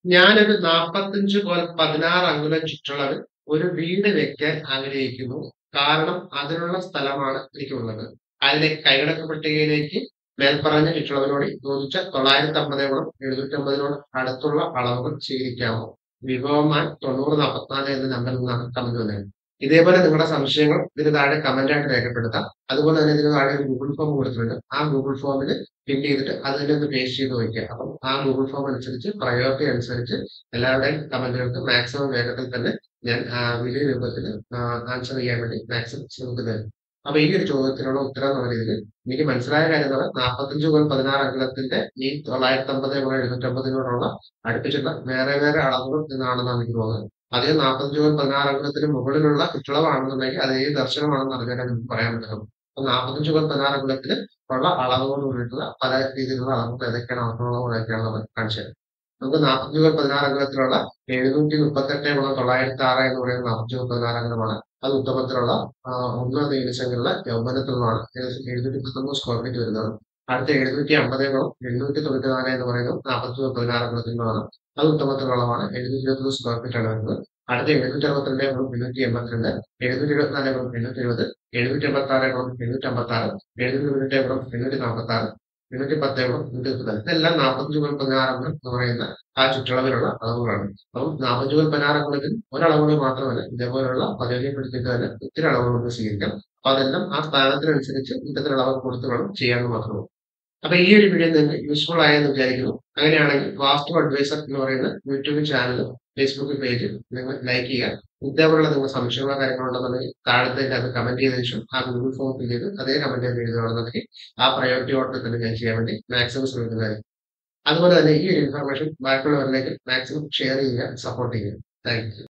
ഞാനൊരു നാൽപ്പത്തഞ്ച് മുതൽ പതിനാറ് അங்குലം ചുറ്റളവിൽ ഒരു വീട് വെക്കാൻ ആഗ്രഹിക്കുന്നു കാരണം അതിനുള്ള സ്ഥലമാണ് എനിക്കുള്ളത് അതിലെ കൈകടക്ക് പട്ടികയിലേക്ക് മേൽപ്പറഞ്ഞ ചുറ്റളവിനോട് യോജിച്ച തൊള്ളായിരത്തി അമ്പത് ഗുണം എഴുന്നൂറ്റി അമ്പതിനോട് അടുത്തുള്ള അളവുകൾ സ്വീകരിക്കാമോ വിഭവമാൻ തൊണ്ണൂറ് നാൽപ്പത്തിനാല് എന്ന നമ്പറിൽ നിന്നാണ് കമന്റ് വന്നത് ഇതേപോലെ നിങ്ങളുടെ സംശയങ്ങൾ ഇതിന് താഴെ കമന്റ് ആയിട്ട് രേഖപ്പെടുത്താം അതുപോലെ തന്നെ ഇതിന് താഴെ ഒരു ഗൂഗിൾ ഫോം കൊടുത്തിട്ടുണ്ട് ആ ഗൂഗിൾ ഫോമിൽ ഫിൽ ചെയ്തിട്ട് അതിനെ ഒന്ന് പേസ്റ്റ് ചെയ്ത് വയ്ക്കുക അപ്പം ആ ഗൂഗിൾ ഫോം അനുസരിച്ച് പ്രയോറിറ്റി അനുസരിച്ച് എല്ലാവരുടെയും കമന്റുകൾക്ക് മാക്സിമം വേഗത്തിൽ തന്നെ ഞാൻ ആ, വലിയ രൂപത്തിൽ ആൻസർ ചെയ്യാൻ വേണ്ടി മാക്സിമം ശ്രമിക്കുന്നതായിരുന്നു അപ്പൊ ഈ ഒരു ചോദ്യത്തിനുള്ള ഉത്തരം എന്ന രീതിയിൽ എനിക്ക് മനസ്സിലായ കാര്യം എന്ന് പറഞ്ഞാൽ നാൽപ്പത്തഞ്ച് മുതൽ പതിനാറ് അംഗത്തിന്റെ ഈ തൊള്ളായിരത്തി അമ്പത് മുതൽ എഴുന്നൂറ്റി അമ്പതിനോടുള്ള അടുപ്പിച്ചിട്ടുള്ള വേറെ വേറെ അളവുകൾ എന്നാണെന്നാണ് എനിക്ക് തോന്നുന്നത് അതിൽ നാൽപ്പത്തഞ്ച് മുതൽ പതിനാറ് അംഗത്തിന് മുകളിലുള്ള ചുറ്റളവാണെന്നുണ്ടെങ്കിൽ അത് ഏത് ദർശനമാണെന്ന് അറിഞ്ഞാൽ നമുക്ക് പറയാൻ പറ്റും അപ്പൊ നാൽപ്പത്തഞ്ച് മുതൽ പതിനാറ് അംഗത്തിന് ഉള്ള അളവുകൾ കൂടിയിട്ടുള്ള പല രീതിയിലുള്ള അളവുകൾ ഏതൊക്കെയാണ് അളവുകൾ ഏതൊക്കെയാണ് നമ്മൾ കാണിച്ചത് നമുക്ക് നാൽപ്പത്തഞ്ച് മുതൽ പതിനാറ് അംഗത്തിലുള്ള എഴുന്നൂറ്റി മുപ്പത്തെട്ട് ഗുണം തൊള്ളായിരത്തി ആറ് എന്ന് പറയുന്ന നാൽപ്പത്തി മുതൽ പതിനാറ് അംഗമാണ് അത് ഉത്തമത്തിലുള്ള ഒന്ന് നീലശങ്കലുള്ള യൗവനത്തിലുള്ളതാണ് ഏകദേശം എഴുന്നൂറ്റി പത്തൊമ്പത് സ്ക്വയർ ഫീറ്റ് വരുന്നതാണ് അടുത്ത എഴുന്നൂറ്റി അമ്പത് ഗുണം എണ്ണൂറ്റി തൊണ്ണൂറ്റി നാല് എന്ന് പറയുന്നത് നാൽപ്പത്തി മുതൽ പതിനാറ് അംഗത്തിലുള്ളതാണ് അത് ഉത്തമത്തിലുള്ളതാണ് എഴുന്നൂറ്റി ഇരുപത്തി സ്ക്വയർ ഫീറ്റ് ആണ് വരുന്നത് അടുത്ത എഴുന്നൂറ്റി അറുപത്തിരണ്ട് ഗുണം എണ്ണൂറ്റി എൺപത്തിരണ്ട് എഴുന്നൂറ്റി ഇരുപത്തിനാല് ഗുണം എണ്ണൂറ്റി എഴുപത് എഴുന്നൂറ്റി എൺപത്തി ആറ് ഗുണം എണ്ണൂറ്റി അമ്പത്തി ആറ് എഴുന്നൂറ്റി തൊണ്ണൂറ്റി ഗുണം എണ്ണൂറ്റി നാൽപ്പത്തി ആറ് എണ്ണൂറ്റി പത്ത് ഗുണം എണ്ണൂറ്റി മുപ്പത്തി ഇതെല്ലാം നാൽപ്പത്തഞ്ച് ഗുണം പതിനാറ് ഗുണം എന്ന് പറയുന്ന ആ ചുറ്റളവിലുള്ള അളവുകളാണ് അപ്പം നാൽപ്പത്തഞ്ച് ഗുണം പതിനാറ് ഗുണത്തിൽ ഒരളവുകൾ മാത്രമല്ല ഇതേപോലുള്ള പദ്ധതിപ്പെടുത്തിയിട്ട് തന്നെ ഒത്തിരി അളവുകൾ നമുക്ക് സ്വീകരിക്കാം അപ്പൊ അതെല്ലാം ആ സ്ഥാനത്തിനനുസരിച്ച് ഇത്തരത്തിലുള്ള അളവ് കൊടുത്ത് വേണം ചെയ്യാൻ മാത്രമേ അപ്പൊ ഈ ഒരു വീഡിയോ നിങ്ങൾക്ക് യൂസ്ഫുൾ ആയെന്ന് വിചാരിക്കുന്നു അങ്ങനെയാണെങ്കിൽ വാസ്തു അഡ്വൈസർ എന്ന് പറയുന്ന യൂട്യൂബ് ചാനലും ഫേസ്ബുക്ക് പേജ് നിങ്ങൾ ലൈക്ക് ചെയ്യുക ഇതേപോലുള്ള നിങ്ങൾ സംശയങ്ങളോ കാര്യങ്ങളുണ്ടെന്നുണ്ടെങ്കിൽ താഴത്തെ അത് കമന്റ് ചെയ്തതിനു ശേഷം ആ ഗൂഗിൾ ഫോം ഫിൽ ചെയ്ത് അതേ കമന്റ് ചെയ്ത് എഴുതുകയാണെന്നുണ്ടെങ്കിൽ ആ പ്രയോറിറ്റി ഓർഡർ തന്നെ ഞാൻ ചെയ്യാൻ വേണ്ടി മാക്സിമം ശ്രമിക്കുന്നതായിരിക്കും അതുപോലെ തന്നെ ഈ ഒരു ഇൻഫർമേഷൻ ബാക്കിയുള്ളവരിലേക്ക് മാക്സിമം ഷെയർ ചെയ്യുക സപ്പോർട്ട് ചെയ്യുക താങ്ക് യു